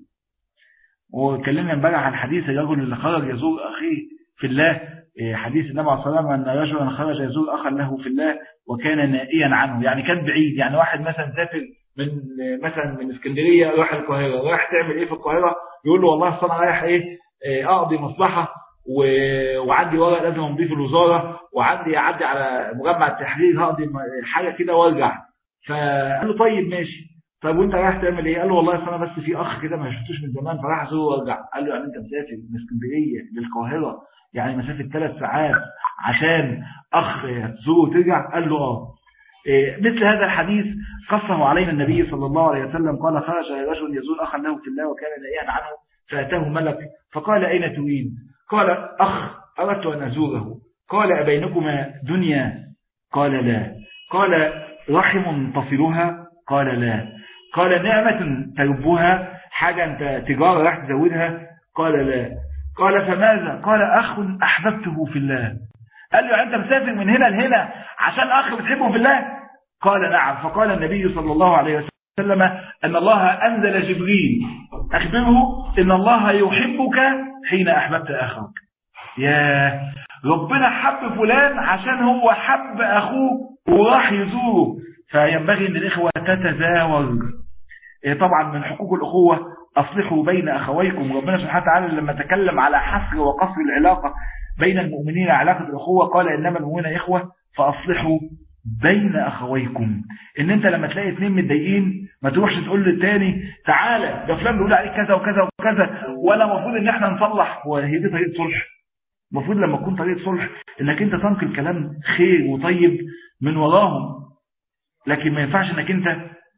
وكلمنا امبارح عن حديث الرجل اللي خرج يزور أخيه في الله حديث النبي عليه الصلاة والسلام أن رجلا خرج يزور أخا له في الله وكان نائيا عنه يعني كان بعيد يعني واحد مثلا سافر من مثلا من اسكندرية راح القاهرة رايح تعمل ايه في القاهرة يقول له والله اصل انا رايح ايه اقضي مصلحة وعندي ورق لازم امضيه الوزارة وعندي اعدي على مجمع التحرير هقضي حاجة كده وارجع فقال له طيب ماشي طب وانت رايح تعمل ايه قال له والله اصل انا بس في اخ كده ما شفتوش من زمان فراح ازوره وارجع قال له يعني انت مسافر من اسكندريه للقاهره يعني مسافه ثلاث ساعات عشان اخ تزوره وترجع قال له اه إيه مثل هذا الحديث قصه علينا النبي صلى الله عليه وسلم قال خرج رجل يزور اخا له في الله وكان نائيا عنه فاتاه ملك فقال اين تريد قال اخ اردت ان ازوره قال ابينكما دنيا قال لا قال رحم تصلها قال لا قال نعمة تربها حاجة أنت تجارة راح تزودها قال لا قال فماذا قال أخ أحببته في الله قال له أنت مسافر من هنا لهنا عشان أخ بتحبه في الله قال نعم فقال النبي صلى الله عليه وسلم أن الله أنزل جبريل أخبره إن الله يحبك حين أحببت أخاك يا ربنا حب فلان عشان هو حب أخوه وراح يزوره فينبغي أن الإخوة تتزاور طبعا من حقوق الأخوة أصلحوا بين أخويكم ربنا سبحانه وتعالى لما تكلم على حصر وقصر العلاقة بين المؤمنين علاقة الأخوة قال إنما المؤمنين إخوة فأصلحوا بين أخويكم إن أنت لما تلاقي اثنين متضايقين ما تروحش تقول للتاني تعالى ده فلان بيقول عليك كذا وكذا وكذا ولا المفروض إن احنا نصلح وهي دي طريقة صلح المفروض لما تكون طريقة صلح إنك أنت تنقل كلام خير وطيب من وراهم لكن ما ينفعش إنك أنت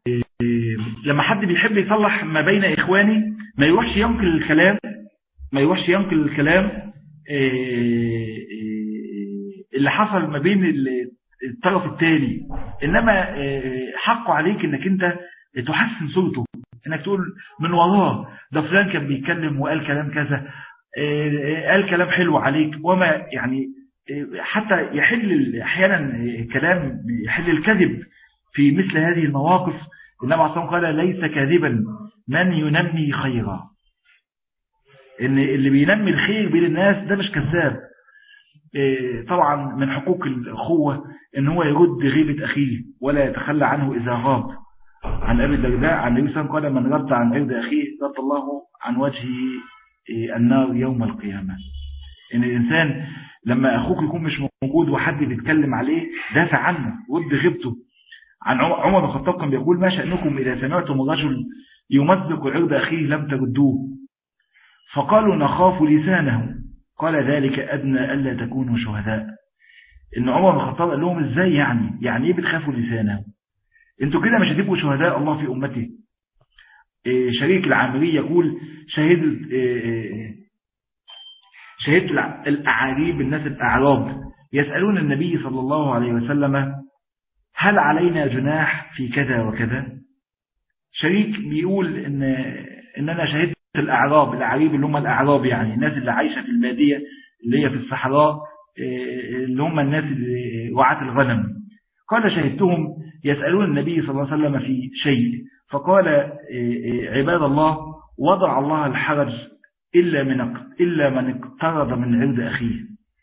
لما حد بيحب يصلح ما بين إخواني ما يروحش ينقل الكلام ما يروحش ينقل الكلام اللي حصل ما بين الطرف الثاني إنما حقه عليك إنك أنت تحسن صورته إنك تقول من وراه ده فلان كان بيتكلم وقال كلام كذا قال كلام حلو عليك وما يعني حتى يحل أحيانا كلام يحل الكذب في مثل هذه المواقف النبي عليه الصلاة قال ليس كاذبا من ينمي خيرا ان اللي بينمي الخير بين الناس ده مش كذاب طبعا من حقوق الأخوة ان هو يرد غيبة أخيه ولا يتخلى عنه إذا غاب عن أبي الدرداء عن النبي صلى الله عليه وسلم قال من رد عن عرض أخيه رد الله عن وجهه النار يوم القيامة ان الإنسان لما أخوك يكون مش موجود وحد بيتكلم عليه دافع عنه ود غيبته عن عمر بن الخطاب كان بيقول ما شأنكم إذا سمعتم رجل يمزق عرض أخيه لم تردوه فقالوا نخاف لسانه قال ذلك أدنى ألا تكونوا شهداء إن عمر بن الخطاب قال لهم إزاي يعني يعني إيه بتخافوا لسانه انتوا كده مش هتبقوا شهداء الله في أمته شريك العامري يقول شهد شهدت الأعاريب الناس الأعراب يسألون النبي صلى الله عليه وسلم هل علينا جناح في كذا وكذا شريك بيقول إن, إن أنا شهدت الأعراب الأعاريب اللي هم الأعراب يعني الناس اللي عايشة في البادية اللي هي في الصحراء اللي هم الناس اللي وعت الغنم قال شهدتهم يسألون النبي صلى الله عليه وسلم في شيء فقال عباد الله وضع الله الحرج إلا من إلا من اقترض من عرض أخيه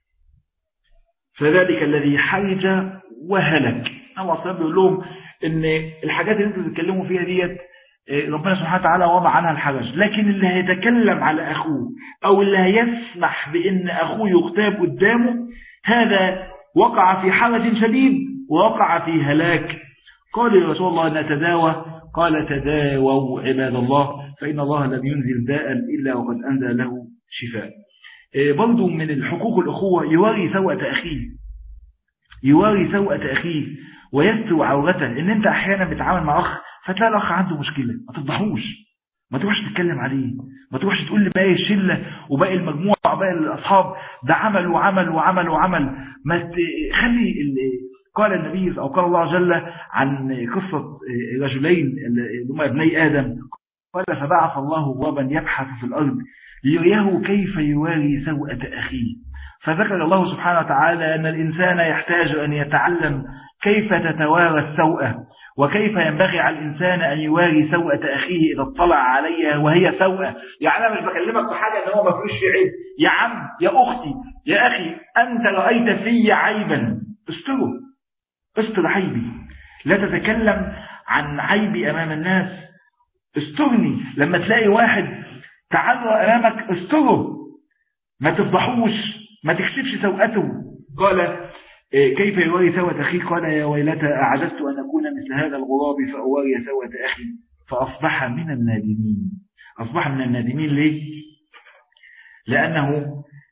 فذلك الذي حرج وهلك الله صلى بيقول لهم ان الحاجات اللي انتوا بتتكلموا فيها ديت ربنا سبحانه وتعالى وضع عنها الحرج لكن اللي هيتكلم على أخوه أو اللي هيسمح بأن أخوه يغتاب قدامه هذا وقع في حرج شديد ووقع في هلاك قال يا رسول الله نتداوى قال تداووا عباد الله فإن الله لم ينزل داء إلا وقد أنزل له شفاء برضو من الحقوق الأخوة يواري سوءة أخيه يواري سوءة أخيه ويستر عورته إن أنت أحيانا بتعامل مع أخ فتلاقي الأخ عنده مشكلة ما تفضحوش ما تروحش تتكلم عليه ما تروحش تقول لباقي الشلة وباقي المجموعة وباقي الأصحاب ده عمل وعمل وعمل وعمل ما خلي قال النبي أو قال الله جل عن قصة رجلين اللي هم ابني آدم قال فبعث الله غرابا يبحث في الأرض ليريه كيف يواري سوءة أخيه فذكر الله سبحانه وتعالى أن الإنسان يحتاج أن يتعلم كيف تتوارى السوءة وكيف ينبغي على الإنسان أن يواري سوءة أخيه إذا اطلع عليها وهي سوءة يعني أنا مش بكلمك في حاجة أن هو ما فيهوش في عيب يا عم يا أختي يا أخي أنت رأيت في عيبا استره استر عيبي لا تتكلم عن عيبي أمام الناس استرني لما تلاقي واحد تعرى أمامك استره ما تفضحوش ما تكشفش سوءته قال كيف يواري سوءة أخي قال يا ويلتى أعجزت أن أكون مثل هذا الغراب فأواري سوءة أخي فأصبح من النادمين أصبح من النادمين ليه؟ لأنه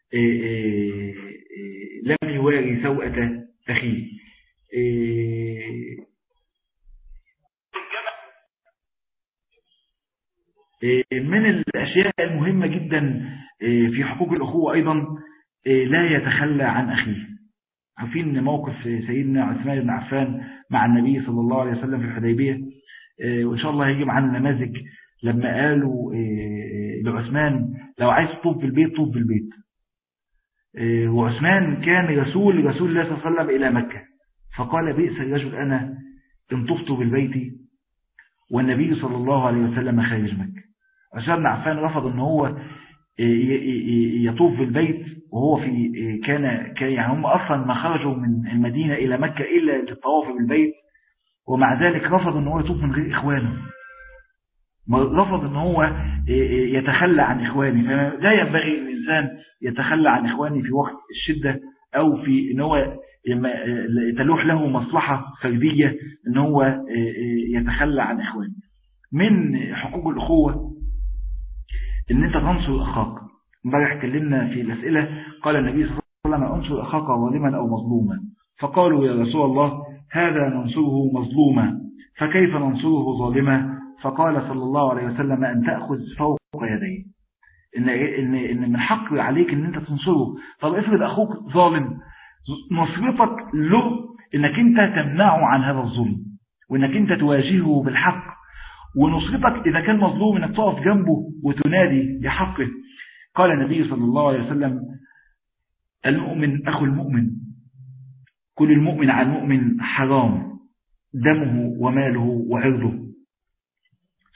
لم يواري سوءة أخيه من الأشياء المهمة جدا في حقوق الأخوة أيضا لا يتخلى عن أخيه عارفين موقف سيدنا عثمان بن عفان مع النبي صلى الله عليه وسلم في الحديبية وإن شاء الله هيجي معانا نماذج لما قالوا لعثمان لو عايز تطوف في البيت طوف في البيت وعثمان كان رسول رسول الله صلى الله عليه وسلم إلى مكة فقال بئس الرجل أنا إن طفت بالبيت والنبي صلى الله عليه وسلم خارج مكة عثمان بن عفان رفض أن هو يطوف بالبيت وهو في كان كان يعني هم أصلا ما خرجوا من المدينة إلى مكة إلا للطواف بالبيت ومع ذلك رفض أن هو يطوف من غير إخوانه رفض أن هو يتخلى عن إخوانه فلا ينبغي الإنسان يتخلى عن إخوانه في وقت الشدة أو في أن هو تلوح له مصلحة فردية أن هو يتخلى عن إخوانه من حقوق الأخوة أن أنت تنصر أخاك امبارح اتكلمنا في الأسئلة قال النبي صلى الله عليه وسلم انصر أخاك ظالما أو مظلوما فقالوا يا رسول الله هذا ننصره مظلوما فكيف ننصره ظالما فقال صلى الله عليه وسلم أن تأخذ فوق يديه إن, إن, إن من حق عليك أن أنت تنصره طب افرض أخوك ظالم نصرتك له إنك أنت تمنعه عن هذا الظلم وإنك أنت تواجهه بالحق ونصرتك إذا كان مظلوم إنك تقف جنبه وتنادي بحقه قال النبي صلى الله عليه وسلم المؤمن أخو المؤمن كل المؤمن عن المؤمن حرام دمه وماله وعرضه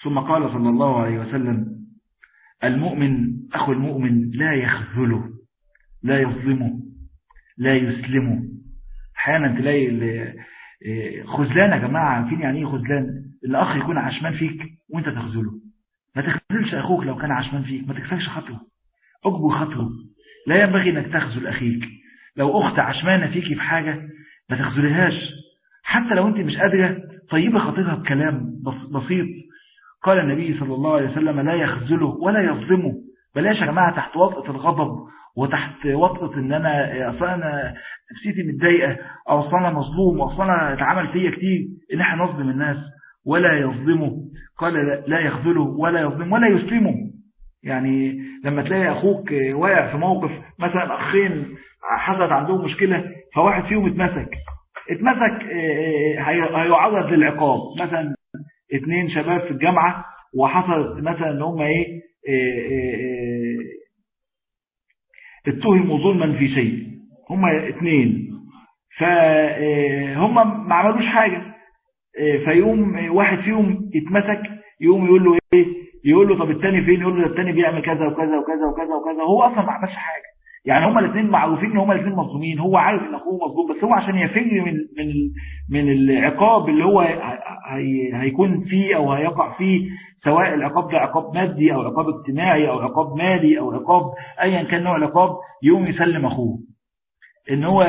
ثم قال صلى الله عليه وسلم المؤمن أخو المؤمن لا يخذله لا يظلمه لا يسلمه احيانا تلاقي خذلان يا جماعة عارفين يعني ايه خذلان الاخ يكون عشمان فيك وانت تخذله ما تخذلش اخوك لو كان عشمان فيك ما تكسرش خطوه اجبر خطوه لا ينبغي انك تخذل اخيك لو اخت عشمانه فيكي في حاجه ما تخذلهاش حتى لو انت مش قادره طيبه خاطرها بكلام بسيط قال النبي صلى الله عليه وسلم لا يخذله ولا يظلمه بلاش يا جماعه تحت وطأة الغضب وتحت وطأة ان انا اصلا انا نفسيتي متضايقه او اصلا انا مظلوم او اصلا انا اتعمل فيا كتير ان احنا نظلم الناس ولا يظلمه قال لا يخذله ولا يظلم ولا يسلمه يعني لما تلاقي اخوك واقع في موقف مثلا اخين حصلت عندهم مشكله فواحد فيهم اتمسك اتمسك هيعرض للعقاب مثلا اثنين شباب في الجامعه وحصلت مثلا ان هم ايه اتهموا ظلما في شيء هم اثنين فهم ما عملوش حاجة فيوم واحد فيهم يتمسك يقوم يقول له ايه يقول له طب التاني فين يقول له التاني بيعمل كذا وكذا وكذا وكذا وكذا هو اصلا ما عملش حاجة يعني هما الاثنين معروفين ان هما الاثنين مظلومين هو عارف ان اخوه مظلوم بس هو عشان يفر من من من العقاب اللي هو هي هيكون فيه او هيقع فيه سواء العقاب ده عقاب مادي او عقاب اجتماعي او عقاب مالي او عقاب ايا كان نوع العقاب يقوم يسلم اخوه ان هو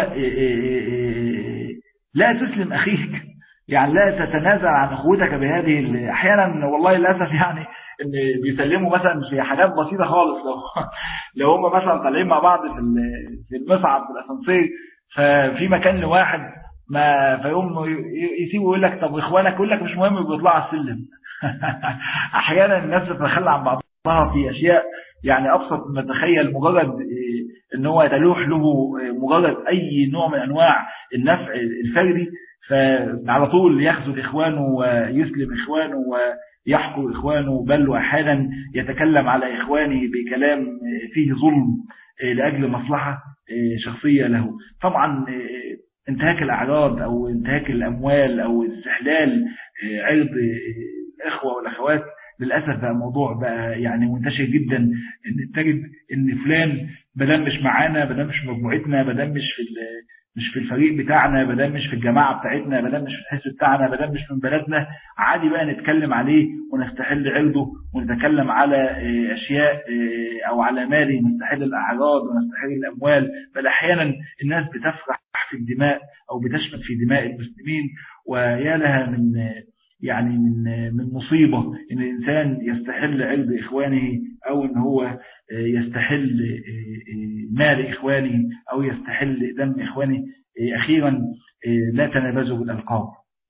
لا تسلم اخيك يعني لا تتنازع عن اخوتك بهذه احيانا والله للاسف يعني ان بيسلموا مثلا في حاجات بسيطه خالص لو لو هم مثلا طالعين مع بعض في في المصعد في الاسانسير ففي مكان لواحد ما فيقوم يسيبه يقول لك طب اخوانك يقول لك مش مهم بيطلعوا على السلم احيانا الناس بتتخلى عن بعضها في اشياء يعني ابسط ما تخيل مجرد ان هو يتلوح له مجرد اي نوع من انواع النفع الفردي فعلى طول يخذل اخوانه ويسلم اخوانه ويحقر اخوانه بل واحيانا يتكلم على اخوانه بكلام فيه ظلم لاجل مصلحه شخصيه له طبعا انتهاك الاعراض او انتهاك الاموال او استحلال عرض الاخوه والاخوات للأسف بقى موضوع بقى يعني منتشر جدا ان تجد ان فلان بدل مش معانا بدل مش في مجموعتنا بدل مش في مش في الفريق بتاعنا بدل مش في الجماعة بتاعتنا بدل مش في الحزب بتاعنا بدل مش من بلدنا عادي بقى نتكلم عليه ونستحل عرضه ونتكلم على أشياء أو على مالي نستحل الأعراض ونستحل الأموال بل أحيانا الناس بتفرح في الدماء أو بتشمت في دماء المسلمين ويا لها من يعني من من مصيبة ان الانسان يستحل عرض اخوانه او ان هو يستحل مال اخوانه او يستحل دم اخوانه اخيرا لا تنابزوا بالالقاب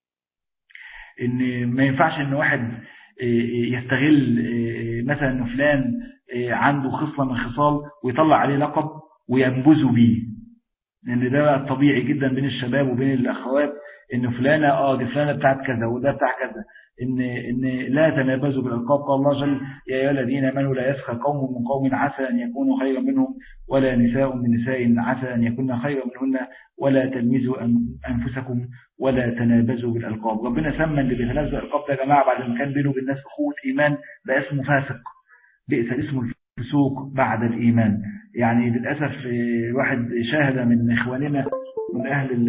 ان ما ينفعش ان واحد يستغل مثلا ان فلان عنده خصلة من خصال ويطلع عليه لقب وينبذه بيه لان ده طبيعي جدا بين الشباب وبين الاخوات ان فلانة اه دي فلانة بتاعت كذا وده بتاع كذا ان ان لا تنابزوا بالالقاب قال الله جل يا ايها الذين امنوا لا يسخر قوم من قوم عسى ان يكونوا خيرا منهم ولا نساء من نساء عسى ان يكون خيرا منهن ولا تلمزوا انفسكم ولا تنابزوا بالالقاب ربنا سمى اللي بيتنازل الالقاب ده يا جماعه بعد ما كان بينه وبين الناس اخوه ايمان بقى اسمه فاسق بئس اسم الفسوق بعد الايمان يعني للاسف واحد شاهد من اخواننا من اهل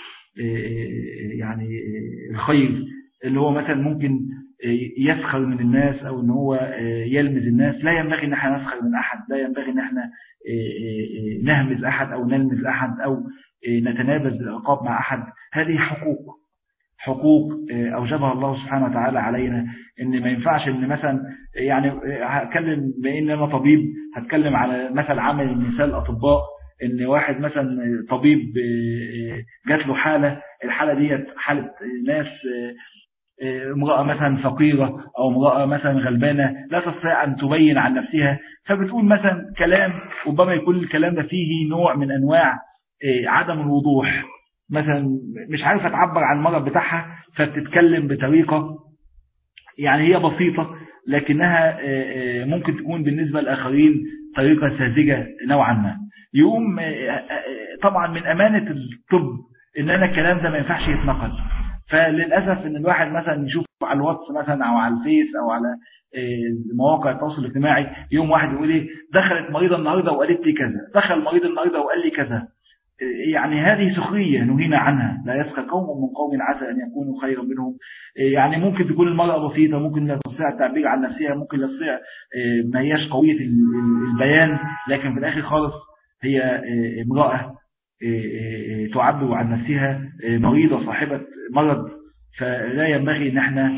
يعني الخير اللي هو مثلا ممكن يسخر من الناس او ان هو يلمز الناس لا ينبغي ان احنا نسخر من احد لا ينبغي ان احنا نهمز احد او نلمز احد او نتنابز بالالقاب مع احد هذه حقوق حقوق اوجبها الله سبحانه وتعالى علينا ان ما ينفعش ان مثلا يعني هتكلم بان انا طبيب هتكلم على مثل عمل النساء الاطباء ان واحد مثلا طبيب جات له حالة الحالة ديت حالة ناس امرأة مثلا فقيرة او امرأة مثلا غلبانة لا تستطيع ان تبين عن نفسها فبتقول مثلا كلام ربما يكون الكلام ده فيه نوع من انواع عدم الوضوح مثلا مش عارفة تعبر عن المرض بتاعها فبتتكلم بطريقة يعني هي بسيطة لكنها ممكن تكون بالنسبة للآخرين طريقة ساذجة نوعا ما يقوم طبعا من أمانة الطب إن أنا الكلام ده ما ينفعش يتنقل فللأسف إن الواحد مثلا يشوف على الواتس مثلا او على الفيس او على مواقع التواصل الاجتماعي يوم واحد يقول ايه دخلت مريضة النهاردة وقالت لي كذا دخل مريض النهاردة وقال لي كذا يعني هذه سخرية نهينا عنها لا يسخر قوم من قوم عسى أن يكونوا خيرا منهم يعني ممكن تكون المرأة بسيطة ممكن لا تستطيع التعبير عن نفسها ممكن لا تستطيع ما هياش قوية البيان لكن في الآخر خالص هي امرأة تعبر عن نفسها مريضة صاحبة مرض فلا ينبغي ان احنا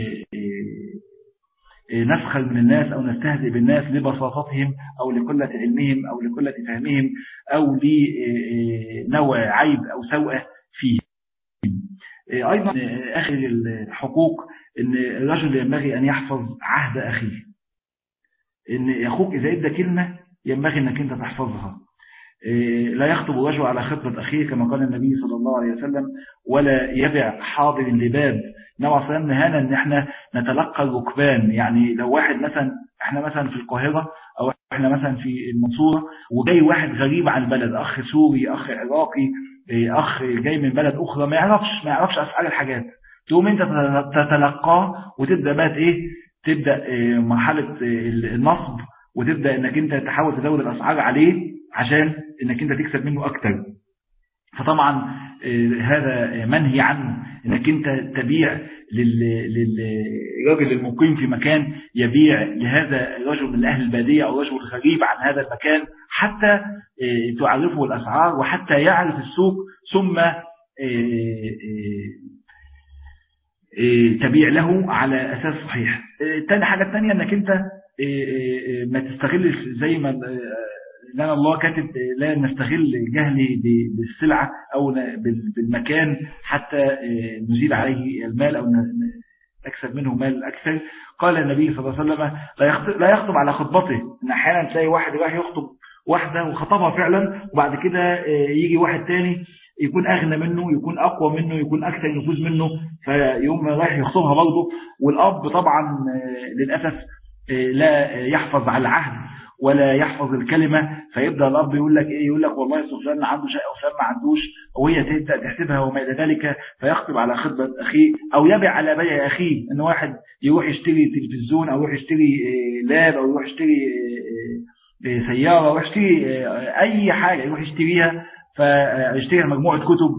نسخر من الناس أو نستهزئ بالناس لبساطتهم أو لقلة علمهم أو لقلة فهمهم أو لنوع عيب أو سوء فيه أيضا آخر الحقوق أن الرجل ينبغي أن يحفظ عهد أخيه أن أخوك إذا إدى كلمة ينبغي أنك أنت تحفظها لا يخطب الرجل على خطبة أخيه كما قال النبي صلى الله عليه وسلم ولا يبع حاضر لباب نوع صلى الله نهانا ان احنا نتلقى الركبان يعني لو واحد مثلا احنا مثلا في القاهرة او احنا مثلا في المنصورة وجاي واحد غريب عن البلد اخ سوري اخ عراقي اخ جاي من بلد اخرى ما يعرفش ما يعرفش اسعار الحاجات تقوم انت تتلقاه وتبدأ بقى ايه تبدأ مرحلة النصب وتبدأ انك انت تحاول تزود الاسعار عليه عشان انك انت تكسب منه اكتر فطبعا هذا منهي عنه انك انت تبيع للراجل المقيم في مكان يبيع لهذا الرجل من اهل البادية او رجل غريب عن هذا المكان حتى تعرفه الاسعار وحتى يعرف السوق ثم تبيع له على اساس صحيح تاني حاجة الثانيه انك انت ما تستغلش زي ما لأن الله كاتب لا نستغل جهلي بالسلعة أو بالمكان حتى نزيل عليه المال أو نكسب منه مال أكثر قال النبي صلى الله عليه وسلم لا يخطب على خطبته إن أحيانا تلاقي واحد راح يخطب واحدة وخطبها فعلا وبعد كده يجي واحد تاني يكون أغنى منه يكون أقوى منه يكون أكثر نفوذ منه فيوم رايح يخطبها برضه والأب طبعا للأسف لا يحفظ على العهد ولا يحفظ الكلمة فيبدأ الأب يقول لك إيه يقول لك والله سفلان عنده شيء أو فلان ما عندوش وهي تبدأ تحسبها وما إلى ذلك فيخطب على خطبة أخيه أو يبيع على بيع أخيه إن واحد يروح يشتري تلفزيون أو يروح يشتري لاب أو يروح يشتري سيارة أو يشتري أي حاجة يروح يشتريها فيشتري مجموعة كتب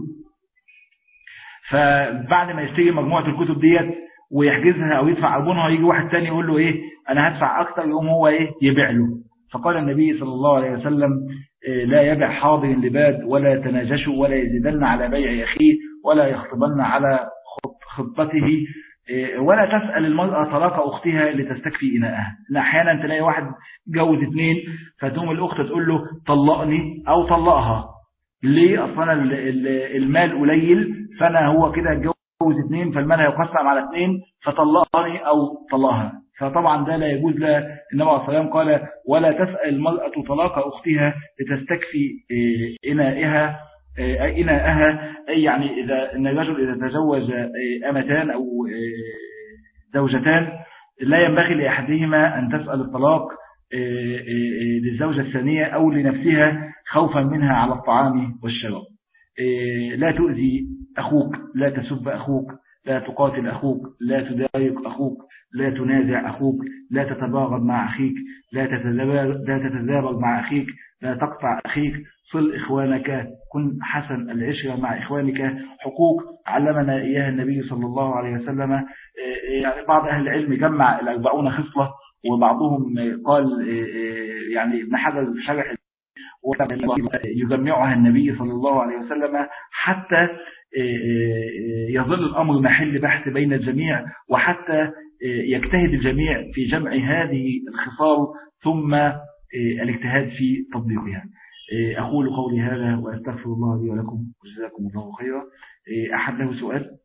فبعد ما يشتري مجموعة الكتب ديت ويحجزها أو يدفع عربونها يجي واحد تاني يقول له إيه أنا هدفع أكتر يقوم هو إيه يبيع له فقال النبي صلى الله عليه وسلم لا يبع حاضر لباد ولا تناجشوا ولا يزيدن على بيع أخيه ولا يخطبن على خطبته ولا تسأل المرأة طلاق أختها لتستكفي إناءها إن أحيانا تلاقي واحد جوز اثنين فتقوم الأخت تقول له طلقني أو طلقها ليه أصلا المال قليل فأنا هو كده جوز اثنين فالمال هيقسم على اثنين فطلقني أو طلقها فطبعا ده لا يجوز لا النبي عليه الصلاة قال ولا تسأل المرأة طلاق أختها لتستكفي إنائها إناءها أي يعني إذا إن الرجل إذا تزوج أمتان أو زوجتان لا ينبغي لأحدهما أن تسأل الطلاق للزوجة الثانية أو لنفسها خوفا منها على الطعام والشراب لا تؤذي أخوك لا تسب أخوك لا تقاتل أخوك لا تضايق أخوك لا تنازع أخوك لا تتباغض مع أخيك لا تتذابر مع أخيك لا تقطع أخيك صل إخوانك كن حسن العشرة مع إخوانك حقوق علمنا إياها النبي صلى الله عليه وسلم يعني بعض أهل العلم جمع الأربعون خصلة وبعضهم قال يعني ابن حجر شرح يجمعها النبي صلى الله عليه وسلم حتى يظل الأمر محل بحث بين الجميع وحتى يجتهد الجميع في جمع هذه الخصال ثم الاجتهاد في تطبيقها أقول قولي هذا وأستغفر الله لي ولكم وجزاكم الله خيرا أحد له سؤال